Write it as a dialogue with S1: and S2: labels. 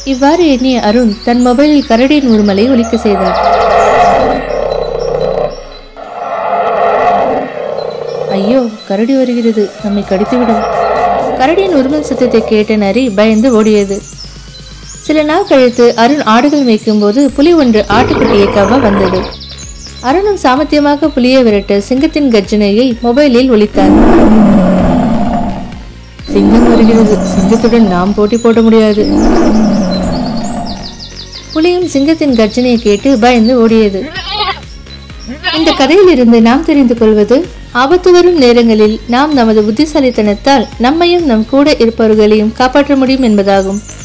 S1: இவ்வாறு எண்ணிய அருண் தன் மொபைலில் கரடியின் உருமலை ஒலிக்க செய்தார் ஐயோ கரடி வருகிறது நம்மை கடித்துவிடும் கரடியின் உருமல் சத்தத்தை கேட்ட நரி பயந்து ஓடியது சில நாள் கழித்து அருண் ஆடுகள் மேய்க்கும்போது புலி ஒன்று ஆட்டுக்குட்டியை கவ்வ வந்தது அருணும் சாமர்த்தியமாக புலியை விரட்ட சிங்கத்தின் கர்ஜனையை மொபைலில் ஒலித்தார் சிங்கம் வருகிறது சிங்கத்துடன் நாம் போட்டி போட முடியாது புலியும் சிங்கத்தின் கர்ஜனையை கேட்டு பயந்து ஓடியது இந்த கதையில் இருந்து நாம் தெரிந்து கொள்வது ஆபத்து வரும் நேரங்களில் நாம் நமது புத்திசாலித்தனத்தால் நம்மையும் நம் கூட இருப்பவர்களையும் காப்பாற்ற முடியும் என்பதாகும்